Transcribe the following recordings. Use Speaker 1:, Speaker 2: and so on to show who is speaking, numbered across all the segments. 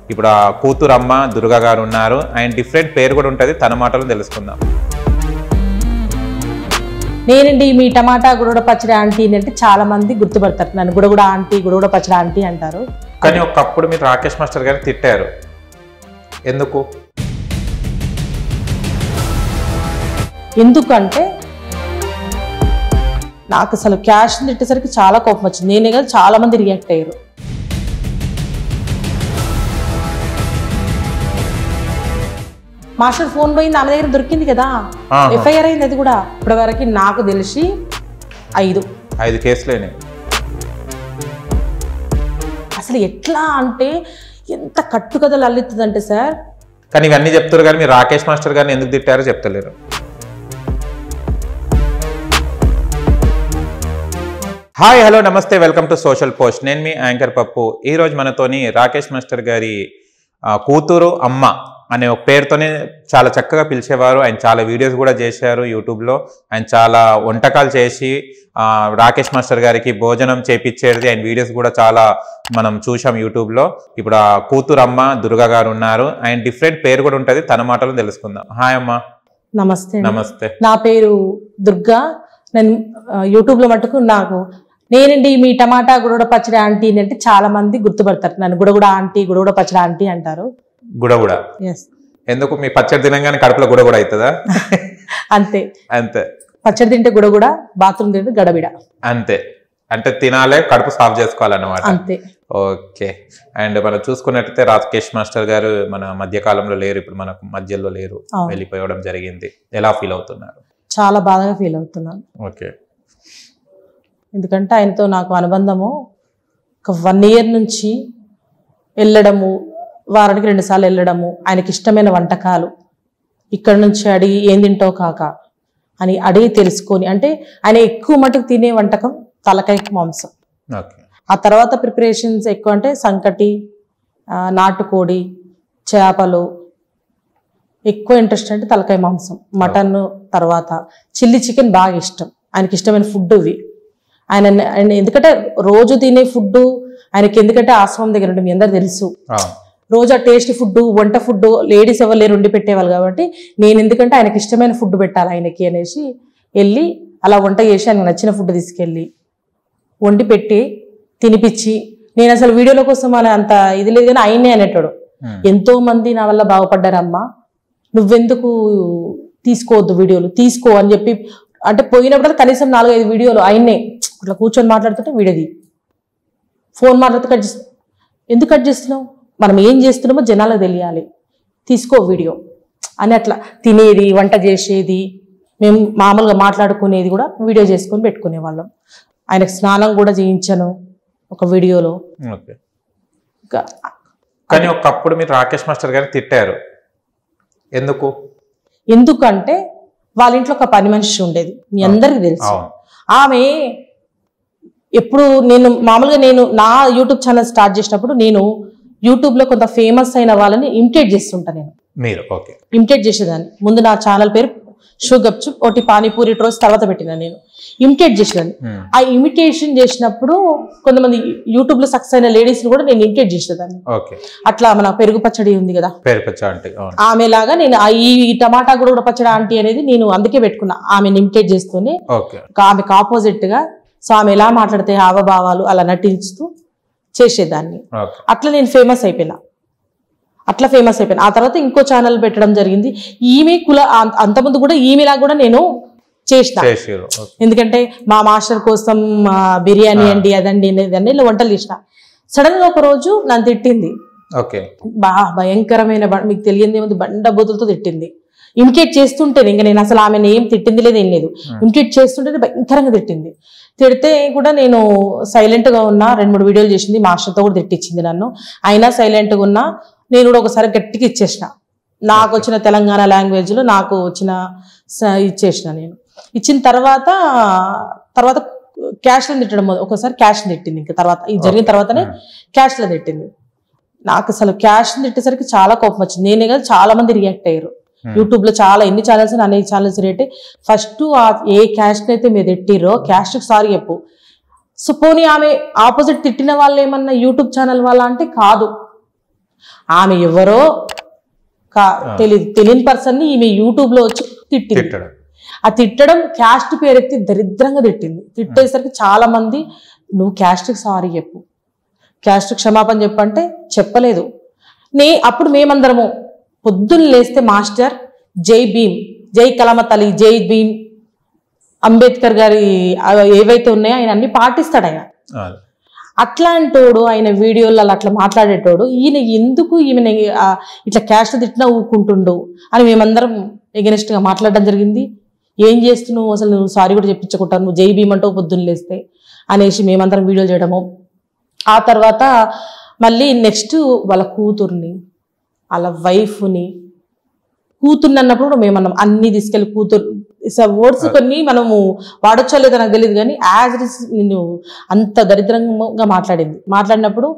Speaker 1: ఇప్పుడు ఆ కూతురు అమ్మ దుర్గా గారు ఉన్నారు ఆయన డిఫరెంట్ పేరు కూడా ఉంటుంది తన మాటలు తెలుసుకుందాం
Speaker 2: నేనండి మీ టమాటా గుడగడ పచ్చడి ఆంటీ అంటే చాలా మంది గుర్తుపడతారు నన్ను గుడగుడ ఆంటీ గుడగుడ పచ్చడి ఆంటీ అంటారు
Speaker 1: కానీ ఒకప్పుడు మీరు రాకేష్ మాస్టర్ గారిని తిట్టారు ఎందుకు
Speaker 2: ఎందుకంటే నాకు అసలు క్యాష్ తిట్టేసరికి చాలా కోపం వచ్చింది నేనే కాదు చాలా మంది రియాక్ట్ అయ్యారు మాస్టర్ ఫోన్ పోయింది ఆమె దగ్గర దొరికింది కదా
Speaker 1: ఆహా.
Speaker 2: ఎఫ్ఐఆర్ అయింది అది కూడా ఇప్పటి వరకు నాకు తెలిసి ఐదు
Speaker 1: ఐదు కేసులేనే
Speaker 2: అసలు ఎట్లా అంటే ఎంత కట్టుకథలు అల్లుతుందంటే సార్
Speaker 1: కానీ ఇవన్నీ చెప్తారు కానీ మీరు రాకేష్ మాస్టర్ గారిని ఎందుకు తిట్టారో చెప్తలేరు హాయ్ హలో నమస్తే వెల్కమ్ టు సోషల్ పోస్ట్ నేను మీ యాంకర్ పప్పు ఈ రోజు మనతోని రాకేష్ మాస్టర్ గారి ఆ, కూతురు అమ్మ అనే ఒక పేరుతోనే చాలా చక్కగా పిలిచేవారు ఆయన చాలా వీడియోస్ కూడా చేశారు యూట్యూబ్లో ఆయన చాలా వంటకాలు చేసి ఆ, రాకేష్ మాస్టర్ గారికి భోజనం చేపించేది ఆయన వీడియోస్ కూడా చాలా మనం చూసాం యూట్యూబ్లో ఇప్పుడు ఆ కూతురు అమ్మ దుర్గా గారు ఉన్నారు ఆయన డిఫరెంట్ పేరు కూడా ఉంటుంది తన మాటలు తెలుసుకుందాం హాయ్ అమ్మ
Speaker 2: నమస్తే అండి.
Speaker 1: నమస్తే
Speaker 2: నా పేరు దుర్గా నేను ఆ, యూట్యూబ్లో మటుకు నాకు నేనండి మీ టమాటా గుడగడ పచ్చడి ఆంటీ అంటే చాలా మంది గుర్తుపడతారు నన్ను గుడగుడ ఆంటీ గుడగుడ పచ్చడి ఆంటీ అంటారు
Speaker 1: గుడగుడ
Speaker 2: ఎస్
Speaker 1: ఎందుకు మీ పచ్చడి తినంగానే కడుపులో గుడగుడ అవుతుందా
Speaker 2: అంతే
Speaker 1: అంతే
Speaker 2: పచ్చడి తింటే గుడగుడ బాత్రూమ్ తింటే గడబిడ
Speaker 1: అంతే అంటే తినాలే కడుపు సాఫ్ చేసుకోవాలన్నమాట
Speaker 2: అంతే
Speaker 1: ఓకే అండ్ మనం చూసుకున్నట్టయితే రాకేష్ మాస్టర్ గారు మన మధ్యకాలంలో లేరు ఇప్పుడు మనకు మధ్యలో లేరు
Speaker 2: అవును.
Speaker 1: వెళ్ళిపోవడం జరిగింది ఎలా ఫీల్ అవుతున్నారు
Speaker 2: చాలా బాధగా ఫీల్ అవుతున్నాను
Speaker 1: ఓకే
Speaker 2: ఎందుకంటే ఆయనతో నాకు అనుబంధము ఒక వన్ ఇయర్ నుంచి వెళ్ళడము వారానికి రెండుసార్లు వెళ్ళడము ఆయనకి ఇష్టమైన వంటకాలు ఇక్కడ నుంచి అడిగి ఏం తింటావు కాక అని అడిగి తెలుసుకొని అంటే ఆయన ఎక్కువ మటుకు తినే వంటకం తలకాయ మాంసం
Speaker 1: ఓకే
Speaker 2: ఆ తర్వాత ప్రిపరేషన్స్ ఎక్కువ అంటే సంకటి ఆ, నాటుకోడి చేపలు ఎక్కువ ఇంట్రెస్ట్ అంటే తలకాయ మాంసం మటన్ తర్వాత చిల్లీ చికెన్ బాగా ఇష్టం ఆయనకి ఇష్టమైన ఫుడ్ ఇవి ఆయన ఆయన ఎందుకంటే రోజు తినే ఫుడ్ ఆయనకి ఎందుకంటే ఆశ్రమం దగ్గర ఉంటే మీ అందరు తెలుసు
Speaker 1: అవును.
Speaker 2: రోజు ఆ టేస్ట్ ఫుడ్ వంట ఫుడ్ లేడీస్ ఎవరు లేరు వండి పెట్టేవాళ్ళు కాబట్టి నేను ఎందుకంటే ఆయనకి ఇష్టమైన ఫుడ్ పెట్టాలి ఆయనకి అనేసి వెళ్ళి అలా వంట చేసి ఆయనకు నచ్చిన ఫుడ్ తీసుకెళ్ళి వండి పెట్టి తినిపించి నేను అసలు వీడియోల కోసం అని అంత ఇది లేదు కానీ ఆయనే అనేటాడు
Speaker 1: Hmm.
Speaker 2: ఎంతో మంది నా వల్ల బాగుపడ్డారమ్మా నువ్వెందుకు తీసుకోవద్దు వీడియోలు తీసుకో అని చెప్పి అంటే పోయినప్పుడు కనీసం నాలుగు ఐదు వీడియోలు ఆయన్నే ఇట్లా కూర్చొని మాట్లాడుతుంటే వీడియోది ఫోన్ మాట్లాడుతూ కట్ చేస్తా ఎందుకు కట్ చేస్తున్నావు మనం ఏం చేస్తున్నామో జనాలకు తెలియాలి తీసుకో వీడియో అని అట్లా తినేది వంట చేసేది మేము మామూలుగా మాట్లాడుకునేది కూడా వీడియో చేసుకొని పెట్టుకునే వాళ్ళం ఆయనకు స్నానం కూడా చేయించాను ఒక వీడియోలో
Speaker 1: ఓకే
Speaker 2: ఇంకా
Speaker 1: కానీ ఒకప్పుడు మీరు రాకేష్ మాస్టర్ గారిని తిట్టారు ఎందుకు
Speaker 2: ఎందుకంటే వాళ్ళ ఇంట్లో ఒక పని మనిషి ఉండేది మీ అందరికీ తెలుసు
Speaker 1: అవును
Speaker 2: ఆమె ఎప్పుడు నేను మామూలుగా నేను నా యూట్యూబ్ ఛానల్ స్టార్ట్ చేసినప్పుడు నేను యూట్యూబ్లో కొంత ఫేమస్ అయిన వాళ్ళని ఇమిటేట్ చేస్తుంటా నేను
Speaker 1: మీరు ఓకే
Speaker 2: ఇమిటేట్ చేసేదాన్ని ముందు నా ఛానల్ పేరు షుగప్చు ఒకటి పానీపూరి రోజు తర్వాత పెట్టిన నేను ఇమిటేట్ చేసేదాన్ని
Speaker 1: Hmm.
Speaker 2: ఆ ఇమిటేషన్ చేసినప్పుడు కొంతమంది యూట్యూబ్ లో సక్సెస్ అయిన లేడీస్ కూడా నేను ఇమిటేట్ చేసేదాన్ని
Speaker 1: ఓకే
Speaker 2: అట్లా మన పెరుగు పచ్చడి ఉంది కదా
Speaker 1: పేరు పచ్చ అంటే అవును
Speaker 2: ఆమెలాగా నేను ఆ ఈ ఈ టమాటా కూడా పచ్చడి ఆంటీ అనేది నేను అందుకే పెట్టుకున్నా ఆమెను ఇమిటేట్ చేస్తూనే
Speaker 1: ఓకే
Speaker 2: ఒక ఆమెకు ఆపోజిట్ గా సో ఆమె ఎలా మాట్లాడితే హావభావాలు అలా నటించుతూ చేసేదాన్ని
Speaker 1: ఓకే
Speaker 2: అట్లా నేను ఫేమస్ అయిపోయినా అట్లా ఫేమస్ అయిపోయినా ఆ తర్వాత ఇంకో ఛానల్ పెట్టడం జరిగింది ఈమె కుల అం- అంతకుముందు కూడా ఈమెలా కూడా నేను చేసిన
Speaker 1: చేసిరు ఓకే
Speaker 2: ఎందుకంటే మా మాస్టర్ కోసం ఆ, బిర్యానీ అండి అదండి ఇదండి ఇలా వంటలు చేసిన సడన్ గా ఒక రోజు నన్ను తిట్టింది
Speaker 1: ఓకే
Speaker 2: బా భయంకరమైన బ- మీకు తెలియదు ఏముంది బండ బూతులతో తిట్టింది ఇమిటేట్ చేస్తుంటే ఇంకా నేను అసలు ఆమెను ఏం తిట్టింది లేదు ఏం లేదు ఇమిటేట్ చేస్తుంటే భయంకరంగా తిట్టింది తిడితే కూడా నేను సైలెంట్ గా ఉన్నా రెండు మూడు వీడియోలు చేసింది మాస్టర్తో కూడా తిట్టించింది నన్ను అయినా సైలెంట్ గా ఉన్నా నేను కూడా ఒకసారి గట్టిగా ఇచ్చేసిన నాకు వచ్చిన తెలంగాణ లాంగ్వేజ్ లో నాకు వచ్చిన స- ఇచ్చేసిన నేను ఇచ్చిన తర్వాత తర్వాత క్యాష్లో తిట్టడం మొదలు ఒకసారి క్యాష్ తిట్టింది ఇంకా తర్వాత ఇది జరిగిన తర్వాతనే క్యాష్లో తిట్టింది నాకు అసలు క్యాష్ తిట్టేసరికి చాలా కోపం వచ్చింది నేనే కాదు చాలా మంది రియాక్ట్ అయ్యారు యూట్యూబ్ లో చాలా ఎన్ని ఛానల్స్ అన్ని ఛానల్స్ రేట్ ఫస్ట్ ఏ క్యాష్ అయితే మీరు తిట్టిరో క్యాష్ సారీ చెప్పు సో పోనీ ఆమె ఆపోజిట్ తిట్టిన వాళ్ళు ఏమన్నా యూట్యూబ్ ఛానల్ వాళ్ళ అంటే కాదు ఆమె ఎవరో కా తెలియదు తెలియని పర్సన్ని ఈమె యూట్యూబ్ లో వచ్చి తిట్టింది
Speaker 1: తిట్టడం
Speaker 2: ఆ తిట్టడం క్యాస్ట్ పేరెత్తి దరిద్రంగా తిట్టింది తిట్టేసరికి చాలా మంది నువ్వు క్యాస్ట్కి సారీ చెప్పు క్యాస్ట్ క్షమాపణ చెప్పంటే చెప్పలేదు నే అప్పుడు మేమందరము పొద్దున్న లేస్తే మాస్టర్ జై భీమ్ జై కలమత్ అలీ జై భీమ్ అంబేద్కర్ గారి ఆ ఏవైతే ఉన్నాయో ఆయన అన్ని పాటిస్తాడు ఆయన
Speaker 1: అది.
Speaker 2: అట్లాంటోడు ఆయన వీడియోలలో అట్లా మాట్లాడేటోడు ఈయన ఎందుకు ఈమె ఇట్లా క్యాస్ట్ తిట్టినా ఊకుంటుండు అని మేమందరం ఎగనెస్ట్ గా మాట్లాడడం జరిగింది ఏం చేస్తున్నావు అసలు నువ్వు సారీ కూడా చెప్పించుకుంటాను నువ్వు జై భీమ్ అంటావు పొద్దున్న లేస్తే అనేసి మేమందరం వీడియోలు చేయడము ఆ తర్వాత మళ్ళీ నెక్స్ట్ వాళ్ళ కూతుర్ని వాళ్ళ వైఫ్ని కూతుర్ని అన్నప్పుడు కూడా మేమన్నాం అన్ని తీసుకెళ్లి కూతురు వర్డ్స్ కొన్ని మనము వాడొచ్చో లేదో నాకు తెలియదు కానీ యాజ్ ఇట్ ఇస్ నేను అంత దరిద్రంగా మాట్లాడింది మాట్లాడినప్పుడు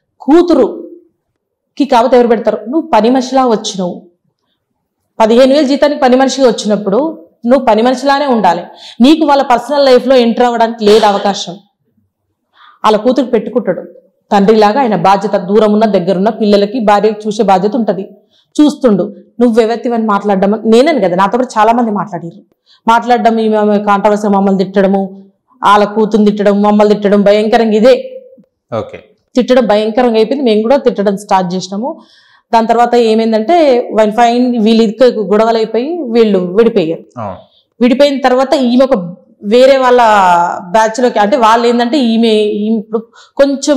Speaker 2: కూతురుకి కాబట్టి ఎవరు పెడతారు నువ్వు పని మనిషిలా వచ్చినావు పదిహేను వేలు జీతానికి పని మనిషిగా వచ్చినప్పుడు నువ్వు పని మనిషిలానే ఉండాలి నీకు వాళ్ళ పర్సనల్ లైఫ్లో ఎంటర్ అవ్వడానికి లేదు అవకాశం వాళ్ళ కూతురు పెట్టుకుంటాడు తండ్రిలాగా ఆయన బాధ్యత దూరం ఉన్న దగ్గరున్న పిల్లలకి భార్యకి చూసే బాధ్యత ఉంటుంది చూస్తుండు నువ్వు ఎవరివని మాట్లాడడం నేనని కదా నాతో కూడా చాలా మంది మాట్లాడారు మాట్లాడడం ఈమె కాంట్రవర్సీ మమ్మల్ని తిట్టడము వాళ్ళ కూతురు తిట్టడం మమ్మల్ని తిట్టడం భయంకరంగా ఇదే
Speaker 1: ఓకే
Speaker 2: తిట్టడం భయంకరంగా అయిపోయింది మేము కూడా తిట్టడం స్టార్ట్ చేసినాము దాని తర్వాత ఏమైందంటే వన్ ఫైన్ వీళ్ళు ఇద్దరు గొడవలు అయిపోయి వీళ్ళు విడిపోయారు
Speaker 1: అవును
Speaker 2: విడిపోయిన తర్వాత ఈమె ఒక వేరే వాళ్ళ బ్యాచ్ లోకి అంటే వాళ్ళు ఏంటంటే ఈమె ఈమె ఇప్పుడు కొంచెం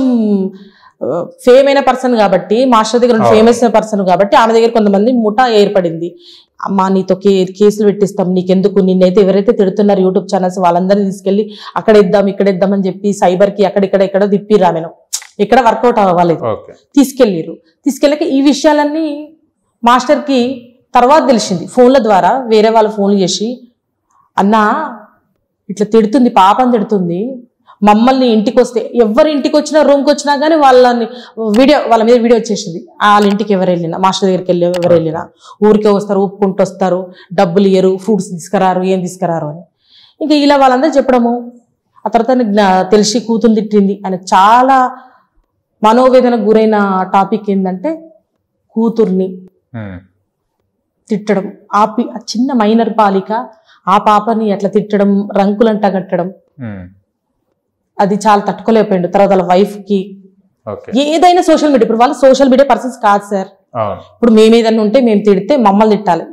Speaker 2: ఫేమ్ అయిన పర్సన్ కాబట్టి మాస్టర్ దగ్గర
Speaker 1: అవును.
Speaker 2: ఫేమస్ అయిన పర్సన్ కాబట్టి ఆమె దగ్గర కొంతమంది ముఠా ఏర్పడింది అమ్మా నీతో కే- కేసులు పెట్టిస్తాం నీకెందుకు నిన్నైతే ఎవరైతే తిడుతున్నారు యూట్యూబ్ ఛానల్స్ వాళ్ళందరినీ తీసుకెళ్లి అక్కడ ఇద్దాం ఇక్కడ ఇద్దాం అని చెప్పి సైబర్ కి అక్కడిక్కడ ఇక్కడ తిప్పిర్రు ఆమెను ఇక్కడ వర్కౌట్ అవ్వలేదు
Speaker 1: ఓకే
Speaker 2: తీసుకెళ్ళిర్రు తీసుకెళ్ళక ఈ విషయాలన్నీ మాస్టర్కి తర్వాత తెలిసింది ఫోన్ల ద్వారా వేరే వాళ్ళ ఫోన్లు చేసి అన్నా ఇట్లా తిడుతుంది పాపం తిడుతుంది మమ్మల్ని ఇంటికి వస్తే ఎవరి ఇంటికి వచ్చినా రూమ్కి వచ్చినా కానీ వాళ్ళని వీడియో వాళ్ళ మీద వీడియో వచ్చేసింది వాళ్ళ ఇంటికి ఎవరు వెళ్ళినా మాస్టర్ దగ్గరికి వెళ్ళి ఎవరు వెళ్ళినా ఊరికే వస్తారు ఊపుకుంటూ వస్తారు డబ్బులు ఇయ్యరు ఫ్రూట్స్ తీసుకురారు ఏం తీసుకురారు అని ఇంకా ఇలా వాళ్ళందరూ చెప్పడము ఆ తర్వాత ఆయనకు జ్ఞా- తెలిసి కూతురు తిట్టింది ఆయన చాలా మనోవేదనకు గురైన టాపిక్ ఏంటంటే కూతుర్ని
Speaker 1: ఉమ్.
Speaker 2: తిట్టడం ఆ పి ఆ చిన్న మైనర్ బాలిక ఆ పాపని అట్లా తిట్టడం రంకులంట కట్టడం
Speaker 1: ఉమ్.
Speaker 2: అది చాలా తట్టుకోలేకపోయిండు తర్వాత వాళ్ళ wife కి
Speaker 1: ఓకే
Speaker 2: ఏదైనా సోషల్ మీడియా ఇప్పుడు వాళ్ళు సోషల్ మీడియా పర్సన్స్ కాదు సార్
Speaker 1: అవును
Speaker 2: ఇప్పుడు మేము ఏదైనా ఉంటే మేము తిడితే మమ్మల్ని తిట్టాలి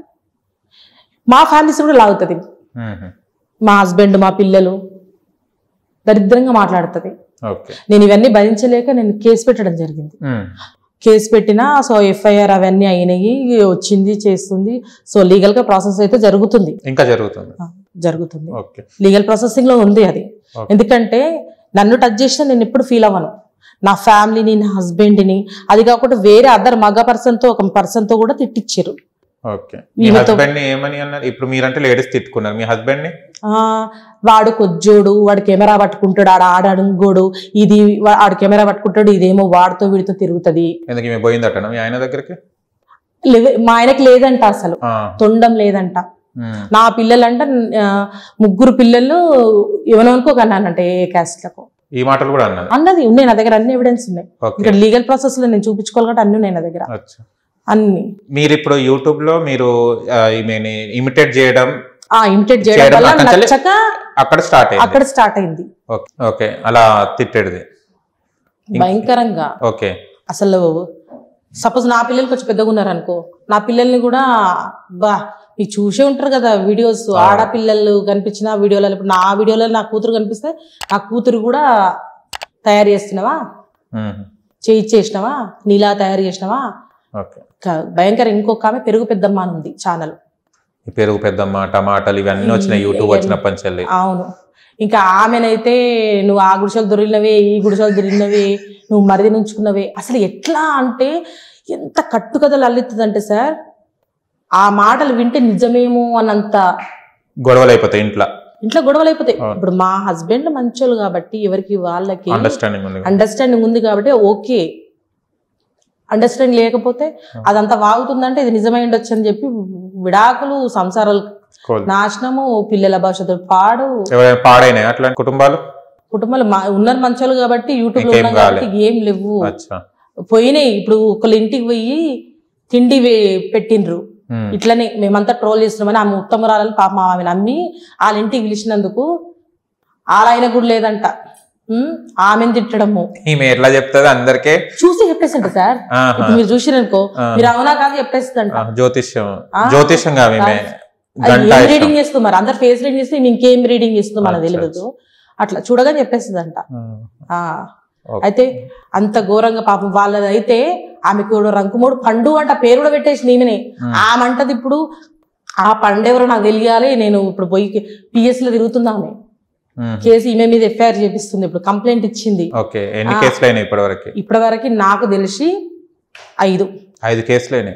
Speaker 2: మా ఫ్యామిలీస్ కూడా లాగుతుంది
Speaker 1: ఉమ్.
Speaker 2: మా హస్బెండ్ మా పిల్లలు దరిద్రంగా మాట్లాడుతుంది
Speaker 1: ఓకే
Speaker 2: నేను ఇవన్నీ భరించలేక నేను కేసు పెట్టడం జరిగింది
Speaker 1: ఉమ్.
Speaker 2: కేసు పెట్టినా సో ఎఫ్ఐఆర్ అవన్నీ అయినాయి వచ్చింది చేస్తుంది సో లీగల్ గా ప్రాసెస్ అయితే జరుగుతుంది
Speaker 1: ఇంకా జరుగుతుంది
Speaker 2: ఆ, జరుగుతుంది
Speaker 1: ఓకే
Speaker 2: లీగల్ ప్రాసెసింగ్ లో ఉంది అది
Speaker 1: Okay.
Speaker 2: ఎందుకంటే నన్ను టచ్ చేసినా నేను ఎప్పుడు ఫీల్ అవ్వను నా ఫ్యామిలీని నా హస్బెండ్ని అది కాకుండా వేరే అదర్ మగ పర్సన్ తో ఒక పర్సన్ తో కూడా తిట్టించారు
Speaker 1: ఓకే మీ
Speaker 2: ఈమెతో-
Speaker 1: హస్బెండ్ ని ఏమని అన్నారు ఇప్పుడు మీరంటే లేడీస్ తిట్టుకున్నారు మీ హస్బెండ్ ని
Speaker 2: ఆ వాడు కొజ్జోడు వాడు కెమెరా పట్టుకుంటాడు ఆడ ఆడడుగోడు ఇది వా- ఆడు కెమెరా పట్టుకుంటాడు ఇదేమో వాడితో వీడితో తిరుగుతది
Speaker 1: ఎందుకు ఈమె పోయిందట మీ ఆయన దగ్గరికి
Speaker 2: లేవే- మా ఆయనకి లేదంట అసలు
Speaker 1: ఆ.
Speaker 2: తొండం లేదంట
Speaker 1: ఉమ్.
Speaker 2: నా పిల్లలంట ఆ, ముగ్గురు పిల్లలు ఎవరెవరికో కన్నానంట ఏ క్యాస్ట్లకు
Speaker 1: ఈ మాటలు కూడా అన్నది
Speaker 2: అన్నది ఉన్నాయి నా దగ్గర అన్ని ఎవిడెన్స్ ఉన్నాయి
Speaker 1: ఓకే
Speaker 2: ఇక్కడ లీగల్ ప్రాసెస్ లో నేను చూపించుకోవాలి కాబట్టి అన్ని ఉన్నాయి నా దగ్గర
Speaker 1: అచ్చా
Speaker 2: అన్ని
Speaker 1: మీరు ఇప్పుడు యూట్యూబ్ లో మీరు ఆ, ఈమెని ఇమిటేట్ చేయడం
Speaker 2: ఆ ఇమిటేట్ చేయడం
Speaker 1: చేయడం
Speaker 2: వల్ల
Speaker 1: అక్కడ
Speaker 2: నచ్చక
Speaker 1: అక్కడ స్టార్ట్ అయింది
Speaker 2: అక్కడ స్టార్ట్ అయింది
Speaker 1: ఓకే ఓకే అలా తిట్టేది
Speaker 2: భయంకరంగా
Speaker 1: ఓకే
Speaker 2: అసలు సపోజ్ నా పిల్లలు కొంచెం పెద్దగా ఉన్నారు అనుకో నా పిల్లల్ని కూడా బా మీకు చూసే ఉంటారు కదా వీడియోస్ ఆడపిల్లలు కనిపించిన వీడియోలలో ఇప్పుడు నా వీడియోలలో నా కూతురు కనిపిస్తే నా కూతురు కూడా తయారు చేస్తున్నావా
Speaker 1: ఉమ్.
Speaker 2: చేయి చేసినావా నీలా తయారు చేసినావా
Speaker 1: ఓకే
Speaker 2: క- భయంకర ఇంకొక ఆమె పెరుగు పెద్దమ్మ అని ఉంది ఛానల్
Speaker 1: ఈ పెరుగు పెద్దమ్మ టమాటాలు ఇవన్నీ వచ్చినాయి యూట్యూబ్ వచ్చినప్పటి నుంచి
Speaker 2: అవును ఇంకా ఆమెనైతే నువ్వు ఆ గుడిసెలు దొరికినవే ఈ గుడిసెలు దొరికినవే నువ్వు మరిది నుంచుకున్నవే అసలు ఎట్లా అంటే ఎంత కట్టుకథలు అల్లుతుందంటే సార్ ఆ మాటలు వింటే నిజమేమో అన్నంత
Speaker 1: గొడవలు అయిపోతాయి ఇంట్లో
Speaker 2: ఇంట్లో గొడవలు అయిపోతాయి
Speaker 1: అవును.
Speaker 2: ఇప్పుడు మా హస్బెండ్ మంచోళ్ళు కాబట్టి ఎవరికి వాళ్ళకి
Speaker 1: అండర్స్టాండింగ్ ఉంది
Speaker 2: అండర్స్టాండింగ్ ఉంది కాబట్టి ఓకే అండర్స్టాండింగ్ లేకపోతే అదంతా వాగుతుందంటే ఇది నిజమై ఉండొచ్చు అని చెప్పి విడాకులు సంసారాలు
Speaker 1: Cool.
Speaker 2: నాశనము పిల్లల భవిష్యత్తు పాడు
Speaker 1: ఎవరైనా పాడైనాయి అట్లా కుటుంబాలు
Speaker 2: కుటుంబాలు మా- ఉన్నారు మంచోళ్ళు కాబట్టి యూట్యూబ్ లో
Speaker 1: ఇంకేం
Speaker 2: ఉన్నాం కాబట్టి ఏం లేవు
Speaker 1: అచ్చా
Speaker 2: పోయినాయి ఇప్పుడు ఒకళ్ళ ఇంటికి పోయి తిండి వే- పెట్టిండ్రు
Speaker 1: ఉమ్,
Speaker 2: ఇట్లనే మేమంతా ట్రోల్ చేస్తున్నామని ఆమె ఉత్తమరాలని పాప ఆమె నమ్మి వాళ్ళ ఇంటికి పిలిచినందుకు ఆలయన కూడా లేదంట ఉమ్, ఆమెను తిట్టడము
Speaker 1: ఈమె ఎట్లా చెప్తుంది అందరికీ
Speaker 2: చూసి చెప్పేసంట సార్
Speaker 1: ఆహా,
Speaker 2: ఇప్పుడు మీరు చూసిరనుకో
Speaker 1: ఆ.
Speaker 2: మీరు అవునా కాదు చెప్పేస్తుందంట
Speaker 1: ఆ, జ్యోతిష్యం
Speaker 2: ఆ.
Speaker 1: జ్యోతిష్యం కాదు ఈమె
Speaker 2: అది
Speaker 1: గంట
Speaker 2: ఏం
Speaker 1: ఇష్టం.
Speaker 2: రీడింగ్ చేస్తుంది మరి అందరు ఫేస్ రీడింగ్ చేస్తే ఈమె ఇంకేం రీడింగ్ చేస్తుందో మనకు
Speaker 1: అచ్చా,
Speaker 2: తెలియదు అట్లా చూడగానే చెప్పేస్తుందంట
Speaker 1: ఉమ్,
Speaker 2: ఆ
Speaker 1: ఓకే.
Speaker 2: అయితే అంత ఘోరంగా పాపం వాళ్ళది అయితే ఆమెకు కూడా రంకుమూడు పండు అంట పేరు కూడా పెట్టేసి నేనే
Speaker 1: ఉమ్,
Speaker 2: ఆమంటది ఇప్పుడు ఆ పండు ఎవరో నాకు తెలియాలి నేను ఇప్పుడు పోయి పిఎస్ లో తిరుగుతుందా ఆమె
Speaker 1: ఉమ్,
Speaker 2: కేసు ఈమె మీద ఎఫ్ఐఆర్ చేపిస్తుంది ఇప్పుడు కంప్లైంట్ ఇచ్చింది
Speaker 1: ఓకే ఎన్ని
Speaker 2: ఆ.
Speaker 1: కేసులు అయినాయి ఇప్పటి వరకు
Speaker 2: ఇప్పటి వరకు నాకు తెలిసి ఐదు
Speaker 1: ఐదు కేసులు అయినాయి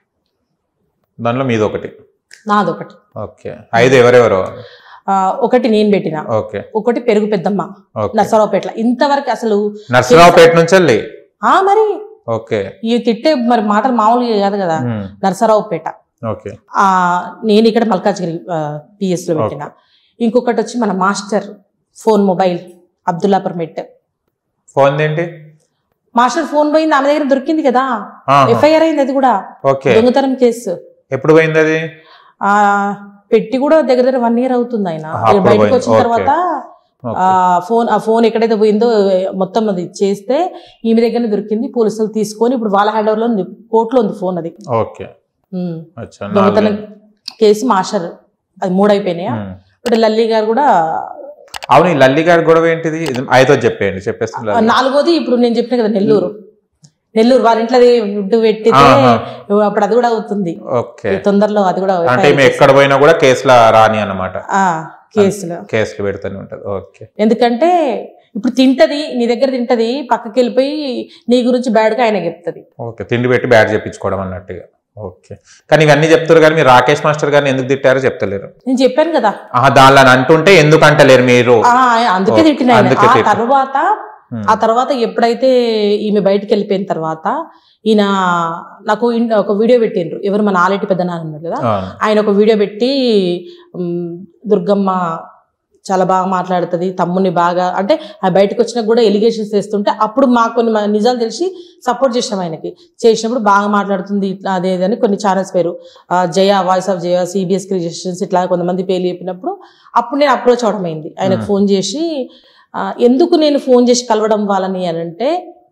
Speaker 1: దానిలో మీది ఒకటి
Speaker 2: నాదొకటి
Speaker 1: ఓకే ఐదు ఎవరెవరు
Speaker 2: ఆ, ఒకటి నేను పెట్టిన
Speaker 1: ఓకే
Speaker 2: ఒకటి పెరుగు పెద్దమ్మ
Speaker 1: ఓకే
Speaker 2: నర్సరావుపేటలో ఇంతవరకు అసలు
Speaker 1: నర్సరావుపేట నుంచి వెళ్ళి
Speaker 2: ఆ మరి
Speaker 1: ఓకే
Speaker 2: ఈ తిట్టే మరి మాటలు మామూలుగా కాదు కదా
Speaker 1: ఉమ్,
Speaker 2: నర్సరావుపేట
Speaker 1: ఓకే
Speaker 2: ఆ నేను ఇక్కడ మల్కాజ్గిరి పిఎస్ లో పెట్టిన ఇంకొకటి వచ్చి మన master phone mobile Abdullapurmet
Speaker 1: phone ఏంటి
Speaker 2: మాస్టర్ ఫోన్ పోయింది ఆమె దగ్గర దొరికింది కదా
Speaker 1: ఆహా,
Speaker 2: ఎఫ్ఐఆర్ అయింది అది కూడా
Speaker 1: ఓకే
Speaker 2: దొంగతనం కేసు
Speaker 1: ఎప్పుడు పోయింది అది
Speaker 2: ఆ పెట్టి కూడా దగ్గర దగ్గర వన్ ఇయర్ అవుతుంది ఆయన
Speaker 1: ఆహా, అప్పుడు
Speaker 2: బయటకు
Speaker 1: పోయింది.
Speaker 2: వచ్చిన
Speaker 1: ఓకే.
Speaker 2: తర్వాత
Speaker 1: ఓకే.
Speaker 2: ఆ ఫోన్ ఆ ఫోన్ ఎక్కడైతే పోయిందో మొత్తం అది చేస్తే ఈమె దగ్గరనే దొరికింది పోలీసులు తీసుకొని ఇప్పుడు వాళ్ళ హ్యాండ్ ఓవర్ లో ఉంది కోర్టులో ఉంది ఫోన్ అది
Speaker 1: ఓకే
Speaker 2: ఉమ్.
Speaker 1: అచ్చా
Speaker 2: దొంగతనం
Speaker 1: నాలుగు.
Speaker 2: కేసు మాస్టర్ అది మూడు అయిపోయినాయా
Speaker 1: ఉమ్.
Speaker 2: ఇప్పుడు లల్లి గారు కూడా
Speaker 1: అవును ఈ లల్లి గారి గొడవ ఏంటిది ఇది ఐదో చెప్పేయండి చెప్పేస్తుంది లల్లి.
Speaker 2: నాలుగోది ఇప్పుడు నేను చెప్పిన కదా నెల్లూరు నెల్లూరు వాళ్ళ ఇంట్లో అది ఫుడ్ పెట్టితే
Speaker 1: ఆహా.
Speaker 2: అప్పుడు అది కూడా అవుతుంది
Speaker 1: ఓకే
Speaker 2: ఈ తొందరలో అది కూడా
Speaker 1: అంటే ఈమె ఎక్కడ పోయినా కూడా కేసుల రాని అన్నమాట
Speaker 2: ఆ, కేసులు
Speaker 1: కేసులు పెడుతూనే ఉంటది ఓకే
Speaker 2: ఎందుకంటే ఇప్పుడు తింటది నీ దగ్గర తింటది పక్కకి వెళ్ళిపోయి నీ గురించి బ్యాడ్ గా ఆయన చెప్తుంది
Speaker 1: ఓకే తిండి పెట్టి బ్యాట్ చెప్పించుకోవడం అన్నట్టుగా ఓకే కానీ ఇవన్నీ చెప్తారు కానీ మీరు రాకేష్ మాస్టర్ గారిని ఎందుకు తిట్టారో చెప్తలేరు
Speaker 2: నేను చెప్పాను కదా
Speaker 1: ఆహా దానిలో అంటుంటే ఎందుకు అంటలేరు మీరు
Speaker 2: ఆ, అందుకే
Speaker 1: ఓ,
Speaker 2: తిట్టిన ఆయన.
Speaker 1: అందుకే
Speaker 2: ఆ
Speaker 1: తిట్టిన.
Speaker 2: తర్వాత
Speaker 1: ఉమ్.
Speaker 2: ఆ తర్వాత ఎప్పుడైతే ఈమె బయటికి వెళ్ళిపోయిన తర్వాత ఈయన నాకు ఇన్- ఒక వీడియో పెట్టిండ్రు ఎవరు మన ఆలేటి పెద్ద నాన్న ఉన్నారు కదా
Speaker 1: అవును.
Speaker 2: ఆయన ఒక వీడియో పెట్టి ఉమ్, దుర్గమ్మ చాలా బాగా మాట్లాడుతుంది తమ్ముని బాగా అంటే ఆ బయటకు వచ్చినా కూడా ఎలిగేషన్స్ వేస్తుంటే అప్పుడు మాకు కొన్ని మ- నిజాలు తెలిసి సపోర్ట్ చేసాం ఆయనకి చేసినప్పుడు బాగా మాట్లాడుతుంది ఇట్లా అదే ఇది అని కొన్ని ఛానల్స్ పేరు ఆ, Jaya voice of Jaya CBS creations ఇట్లా కొంతమంది పేర్లు చెప్పినప్పుడు అప్పుడు నేను అప్రోచ్ అవడం అయింది ఆయనకు
Speaker 1: Hmm.
Speaker 2: ఫోన్ చేసి ఆ, ఎందుకు నేను ఫోన్ చేసి కలవడం వాళ్ళని అని అంటే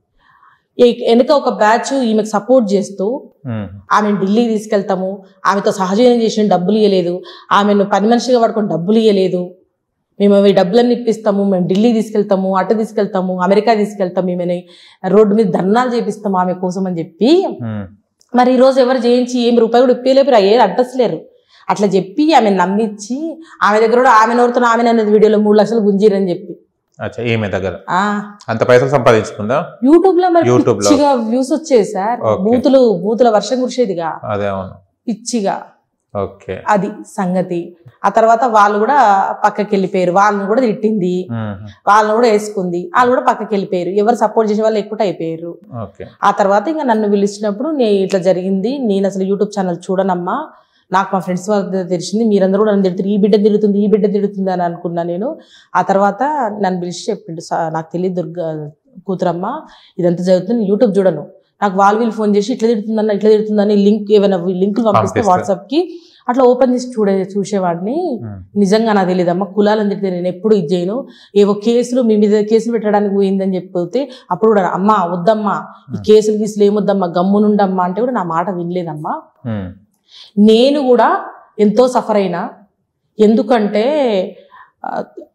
Speaker 2: ఈ- వెనుక ఒక బ్యాచ్ ఈమెకు సపోర్ట్ చేస్తూ
Speaker 1: ఉమ్.
Speaker 2: ఆమెను ఢిల్లీకి తీసుకెళ్తాము ఆమెతో సహజీవనం చేసిన డబ్బులు ఇవ్వలేదు ఆమెను పని మనిషిగా పడుకొని డబ్బులు ఇవ్వలేదు మేము ఈ డబ్బులన్నీ ఇప్పిస్తాము మేము ఢిల్లీ తీసుకెళ్తాము అటు తీసుకెళ్తాము అమెరికా తీసుకెళ్తాము ఈమెని రోడ్డు మీద ధర్నాలు చేపిస్తాము ఆమె కోసం అని చెప్పి
Speaker 1: ఉమ్.
Speaker 2: మరి ఈ రోజు ఎవరు చేయించి ఏం రూపాయి కూడా ఇప్పలేరు ఏ అడ్రస్ లేరు అట్లా చెప్పి ఆమె నమ్మించి ఆమె దగ్గర కూడా ఆమె నోరుతో ఆమె అనేది వీడియోలో మూడు లక్షలు గుంజీరని చెప్పి
Speaker 1: అచ్చా ఈమె దగ్గర
Speaker 2: ఆ
Speaker 1: అంత పైసలు సంపాదించుకుందా
Speaker 2: యూట్యూబ్ లో మరి
Speaker 1: YouTube లో.
Speaker 2: పిచ్చిగా వ్యూస్ వచ్చేది సార్
Speaker 1: Okay.
Speaker 2: బూతులు బూతుల వర్షం కురిసేదిగా
Speaker 1: అదే అవును
Speaker 2: పిచ్చిగా
Speaker 1: ఓకే
Speaker 2: అది సంగతి ఆ తర్వాత వాళ్ళు కూడా పక్కకి వెళ్ళిపోయారు వాళ్ళని కూడా తిట్టింది
Speaker 1: ఉమ్.
Speaker 2: వాళ్ళని కూడా వేసుకుంది వాళ్ళు కూడా పక్కకి వెళ్ళిపోయారు ఎవరు సపోర్ట్ చేసే వాళ్ళు ఎక్కువ అయిపోయారు
Speaker 1: ఓకే
Speaker 2: ఆ తర్వాత ఇంకా నన్ను పిలిచినప్పుడు నేను ఇట్లా జరిగింది నేను అసలు యూట్యూబ్ ఛానల్ చూడనమ్మా నాకు మా ఫ్రెండ్స్ వాళ్ళ తెలిసింది మీరందరూ కూడా నన్ను తిడుతుంది ఈ బిడ్డ తిడుతుంది ఈ బిడ్డ తిడుతుంది అని అనుకున్నా నేను ఆ తర్వాత నన్ను పిలిచి చెప్పిండు "సా- నాకు తెలియదు దుర్గా కూతురమ్మ ఇదంతా జరుగుతుంది నేను యూట్యూబ్ చూడను నాకు వాళ్ళు వీళ్ళు ఫోన్ చేసి ఇట్లా తిడుతుందన్న ఇట్లా తిడుతుందని లింక్ ఏమైనా లింకులు పంపిస్తే
Speaker 1: పంపిస్తారు.
Speaker 2: వాట్సాప్ కి అట్లా ఓపెన్ చేసి చూడే చూసేవాడిని
Speaker 1: ఉమ్.
Speaker 2: నిజంగా నాకు తెలియదమ్మా కులాలని తిడితే నేను ఎప్పుడు ఇది చేయను ఏవో కేసులు మీ మీద కేసులు పెట్టడానికి పోయిందని చెప్పితే అప్పుడు కూడా అమ్మా వద్దమ్మా ఈ కేసులు గీసులు ఏమొద్దమ్మా గమ్మునుండమ్మా అంటే కూడా నా మాట వినలేదమ్మా
Speaker 1: ఉమ్.
Speaker 2: నేను కూడా ఎంతో సఫర్ అయినా ఎందుకంటే ఆ,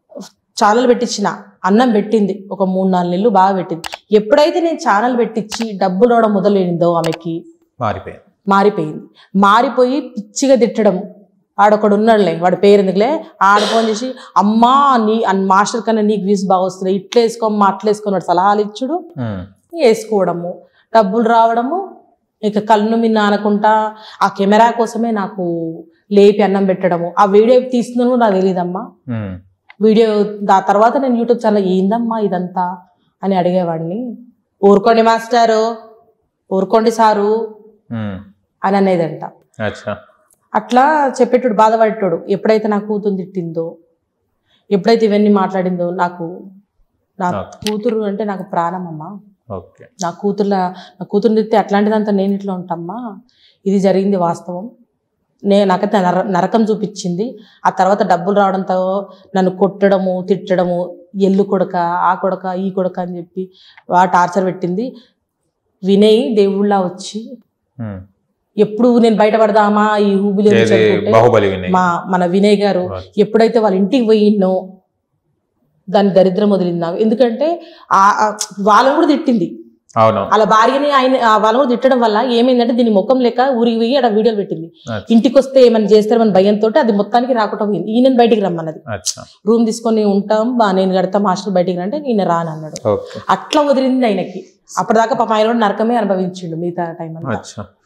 Speaker 2: ఛానల్ పెట్టించిన అన్నం పెట్టింది ఒక మూడు నాలుగు నెలలు బాగా పెట్టింది ఎప్పుడైతే నేను ఛానల్ పెట్టించి డబ్బులు రావడం మొదలైందో ఆమెకి
Speaker 1: మారిపోయింది
Speaker 2: మారిపోయింది మారిపోయి పిచ్చిగా తిట్టడం ఆడొకడు ఉన్నాడులే వాడి పేరు ఎందుకులే ఆడ ఫోన్ చేసి అమ్మా నీ అన్ మాస్టర్ కన్నా నీకు వ్యూస్ బాగా వస్తున్నాయి ఇట్లా వేసుకోమ్మా అట్లా వేసుకొని వాడు సలహాలు ఇచ్చుడు
Speaker 1: ఉమ్.
Speaker 2: వేసుకోవడము డబ్బులు రావడము ఇక కళ్ళు మీద నానకుంటా ఆ కెమెరా కోసమే నాకు లేపి అన్నం పెట్టడము ఆ వీడియో తీస్తున్నాను నాకు తెలియదమ్మా
Speaker 1: ఉమ్.
Speaker 2: వీడియో ఆ తర్వాత నేను యూట్యూబ్ ఛానల్ ఏందమ్మా ఇదంతా అని అడిగేవాడిని ఊరుకోండి మాస్టారు ఊరుకోండి సారు
Speaker 1: ఉమ్.
Speaker 2: అని అనేదంట
Speaker 1: అచ్చా
Speaker 2: అట్లా చెప్పేటోడు బాధపడేటోడు ఎప్పుడైతే నా కూతురు తిట్టిందో ఎప్పుడైతే ఇవన్నీ మాట్లాడిందో నాకు నా
Speaker 1: Okay.
Speaker 2: కూతురు అంటే నాకు ప్రాణం అమ్మా
Speaker 1: ఓకే
Speaker 2: నా కూతుర్ల నా కూతురు తిడితే అట్లాంటిదంతా నేను ఇట్లా ఉంటామ్మా ఇది జరిగింది వాస్తవం నేను నాకైతే నర నరకం చూపించింది ఆ తర్వాత డబ్బులు రావడంతో నన్ను కొట్టడము తిట్టడము ఎల్లు కొడక ఆ కొడక ఈ కొడక అని చెప్పి ఆ టార్చర్ పెట్టింది వినయ్ దేవుళ్ళ వచ్చి
Speaker 1: ఉమ్.
Speaker 2: ఎప్పుడు నేను బయటపడదామా ఈ ఊబిలో నుంచి
Speaker 1: ఏది
Speaker 2: అనుకుంటే
Speaker 1: బాహుబలి వినయ్
Speaker 2: మా మన వినయ్ గారు ఎప్పుడైతే వాళ్ళ ఇంటికి పోయినో దాని దరిద్రం వదిలింది నాకు ఎందుకంటే ఆ- ఆ వాళ్ళని కూడా తిట్టింది
Speaker 1: అవును
Speaker 2: అలా భార్యని ఆయన ఆ వాళ్ళని కూడా తిట్టడం వల్ల ఏమైందంటే దీని ముఖం లెక్క ఊరికి పోయి అక్కడ వీడియోలు పెట్టింది
Speaker 1: అచ్చా.
Speaker 2: ఇంటికి వస్తే ఏమైనా చేస్తారని భయంతో అది మొత్తానికి రాకుండా పోయింది ఈయన బయటికి రమ్మన్నది
Speaker 1: అచ్చా
Speaker 2: రూమ్ తీసుకొని ఉంటాం బా నేను కడతాం హాస్టల్ బయటికి రంటే నేను రానన్నాడు
Speaker 1: ఓకే
Speaker 2: అట్లా వదిలింది ఆయనకి అప్పటిదాకా పాప ఆయన కూడా నరకమే అనుభవించిండు మిగతా టైం అంతా
Speaker 1: అచ్చా